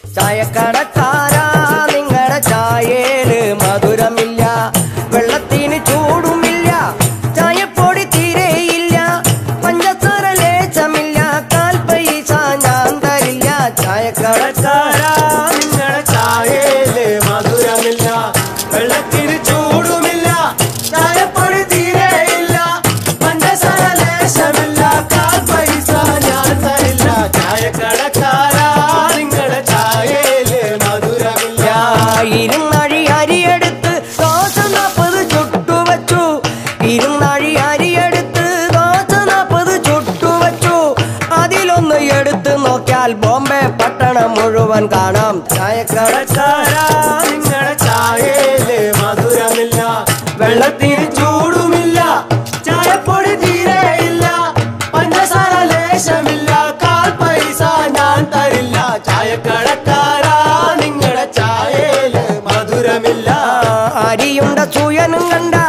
ചായക്കടക്കാരാ നിങ്ങളുടെ ചായേല് മധുരമില്ല വെള്ളത്തിന് ചൂടുമില്ല ചായപ്പൊടി തീരെയില്ല പഞ്ചസാര ലേശമില്ല കാൽ പൈസ ഞാൻ തരില്ല ചായക്കടക്കാരാ നിങ്ങളുടെ ചായയില് മധുരമില്ല വെള്ളത്തിന് ചൂടുമില്ല ചായപ്പൊടി തീരെയില്ല പഞ്ചസാര ലേശമില്ല കാൽ പൈസ ഞാൻ തരില്ല ചായക്കടക്കാരാ നിങ്ങളുടെ ചായയില് മധുരമില്ല ഇരുന്നഴി അരിയെടുത്ത് ദോശ നാപ്പത് ചുട്ടുവച്ചു ഇരുന്നഴി അരിയെടുത്ത് ദോശ നാപ്പത് ചുട്ടുവച്ചു അതിലൊന്ന് എടുത്ത് നോക്കിയാൽ ബോംബെ പട്ടണം മുഴുവൻ കാണാം ചായക്കടക്കാരാ നിങ്ങളുടെ ചായയില് മധുരമില്ല വെള്ളത്തിന് ചൂടുമില്ല ചായപ്പൊടി തീരെയില്ല പഞ്ചസാര ലേശമില്ല കാൽ പൈസ ഞാൻ തരില്ല ചായക്കടക്കാരാ നിങ്ങളുടെ ചായയില് മധുരമില്ല അരിയുണ്ട സൂയനും കണ്ട